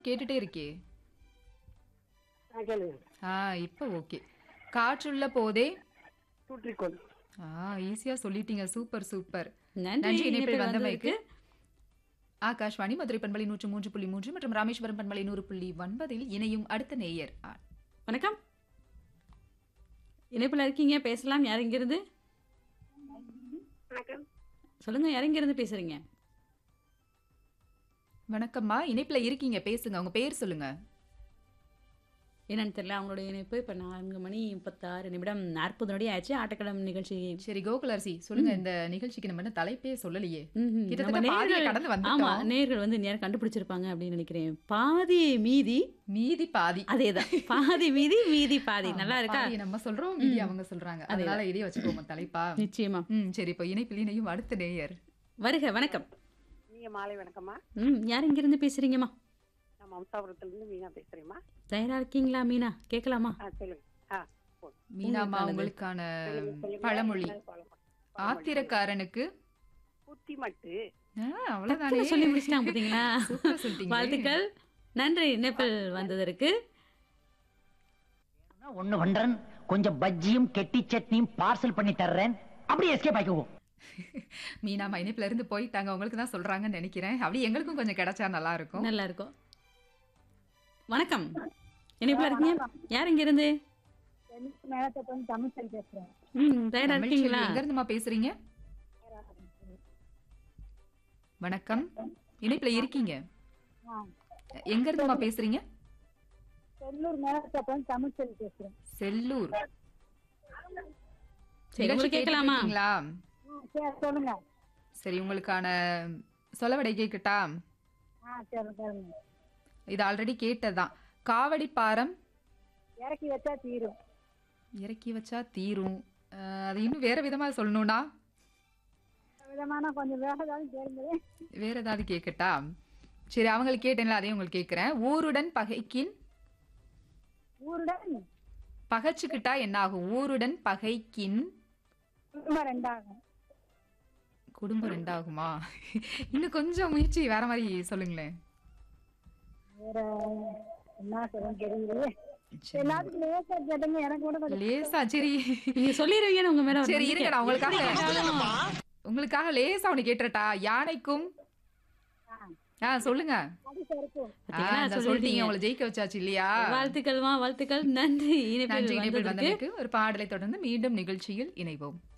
கேட்டுட்டே இருக்கே ஆ கேளுங்க ஆ இப்போ ஓகே காற்றுள்ள போதே தூற்றிக்கொள் ஆ ஈஸியா சொல்லிட்டீங்க சூப்பர் சூப்பர் நன்றி நன்றி இணைப்பில் இணைப்பில் வந்தமைக்கு ஆகாஷ்வாணி மதுரை பண்பலை நூற்று மூன்று புள்ளி மூன்று மற்றும் ராமேஸ்வரம் பண்பலை நூறு புள்ளி ஒன்பதில் இணையும் அடுத்த நேயர் ஆ, வணக்கம் இணைப்பில் இருக்கீங்க பேசலாம் யார் இங்கிருந்து வணக்கம் சொல்லுங்க யார் இங்கிருந்து பேசுறீங்க வணக்கம்மா இணைப்புல இருக்கீங்க பேசுங்க உங்க பேர் சொல்லுங்க என்னன்னு தெரியல அவங்களுடைய இணைப்பு இப்போ நான்கு மணி முப்பத்தாறு நிமிடம் நாற்பது நொடி ஆச்சு ஆட்டக்களம் நிகழ்ச்சி சரி கோகுலரசி சொல்லுங்க இந்த நிகழ்ச்சிக்கு நம்ம என்ன தலைப்பே சொல்லலையே ம்ஹும். கிட்டத்தட்ட நம்ம பாதியை நேர்கள் கடந்து ஆமா வந்துட்டோம் நேர்கள் வந்து நேரம் கண்டுபிடிச்சிருப்பாங்க அப்படின்னு நினைக்கிறேன் பாதி மீதி மீதி பாதி அதேதான் பாதி மீதி மீதி பாதி நல்லா இருக்கா பாதியை நம்ம சொல்றோம் மீதி அவங்க சொல்றாங்க அதனால இதே வச்சுக்கோங்க தலைப்பா நிச்சயமா ம் சரி இப்போ இணைப்பில் இணையும் அடுத்த நேயர் வருக வணக்கம் நீங்க மாலை வணக்கம்மா ம் யார் இங்கிருந்து பேசுறீங்கம்மா நான் மம்சாபுரத்துலேருந்து மீனா பேசுறேம்மா தயாரா இருக்கீங்களா மீனா கேட்கலாமா ஆ சொல்லுங்க ஆ போதும். மீனாமா உங்களுக்கானது. உங்களுக்கான சொல்லுங்க, சொல்லுங்க. பழமொழி என்ன பழமொழி? ஆத்திரக்காரனுக்கு புத்தி மட்டு ஆ, அவ்வளவுதானே டக்குனு சொல்லி முடிச்சிட்டாங்க பாத்தீங்களா சூப்பர் சொல்லிட்டீங்க வாழ்த்துக்கள் நன்றி இணைப்பில் வந்ததற்கு ஒண்ணு பண்றேன் கொஞ்சம் பஜ்ஜியும் கெட்டி சட்னியும் பார்சல் பண்ணி தர்றேன் அப்படியே எஸ்கேப் ஆக்கிக்குவோம் மீனாமா இணைப்புல இருந்து போயிட்டாங்க உங்களுக்கு தான் சொல்றாங்கன்னு நினைக்கிறேன் அப்படி எங்களுக்கும் கொஞ்சம் கிடைச்சா நல்லா இருக்கும் நல்லா இருக்கும் வணக்கம் இணைப்பில் இருக்கீங்க யார் இங்க இருந்து தமிழ்ச்சல் பேசுறேன் ம் தயாரா தமிழ்ச்செல்வி, இருக்கீங்களா எங்க இருந்துமா பேசுறீங்க வணக்கம் இணைப்புல இருக்கீங்க எங்க இருந்துமா பேசுறீங்க செல்லூர் மேலத்தப்பன் தமிழ்ச்சல் பேசுறேன் செல்லூர் சரி நிகழ்ச்சி உங்களுக்கு கேட்கலாமா கேட்டுட்டு இருக்கீங்களா? சரி சொல்லுங்க சரி உங்களுக்கான சொலவடை கேட்கட்டா ஆ சரி சொல்லுங்க இது ஆல்ரெடி கேட்டதுதான் காவடி பாரம் இறக்கி வச்சா தீரும் இறக்கி வச்சா தீரும் அஹ், அது இன்னும் வேற விதமா சொல்லணும்னா விதமான கொஞ்சம் வேக ஏதாவது கேளுங்க வேற ஏதாவது கேட்கட்டா சரி அவங்களுக்கு கேட்டேன்ல அதையும் உங்களுக்கு கேட்கிறேன் ஊருடன் பகைக்கின் ஊருடன் பகைச்சுக்கிட்டா என்ன ஆகும் ஊருடன் பகைக்கின் குடும்பம் ரெண்டாகும் குடும்பம் ரெண்டாகுமா இன்னும் கொஞ்சம் முயற்சி வேற மாதிரி சொல்லுங்களேன் வேற என்ன சொல்ல தெரியல சரி. எல்லாத்துக்கும் லேசா கேட்டுங்க எனக்கு கூட கொஞ்சம் லேசா சரி நீங்க சொல்லிடுவீங்கன்னு உங்க மேல ஒரு சரி நம்பிக்கை. இருங்க நான் உங்களுக்காக உங்களுக்காக லேசா ஒண்ணு கேட்டுறட்டா யானைக்கும் ஆ சொல்லுங்க அடிசா இருக்கும் ஆ, பாத்தீங்களா, இந்த சொல்லிட்டீங்க. சொல்லிட்டீங்க உங்களை ஜெயிக்க வச்சாச்சு இல்லையா வாழ்த்துக்கள்மா வாழ்த்துக்கள் நன்றி நன்றி இணைப்பில் இணைப்பில் வந்ததற்கு வந்தமைக்கு ஒரு பாடலை தொடர்ந்து மீண்டும் நிகழ்ச்சியில் இணைவோம்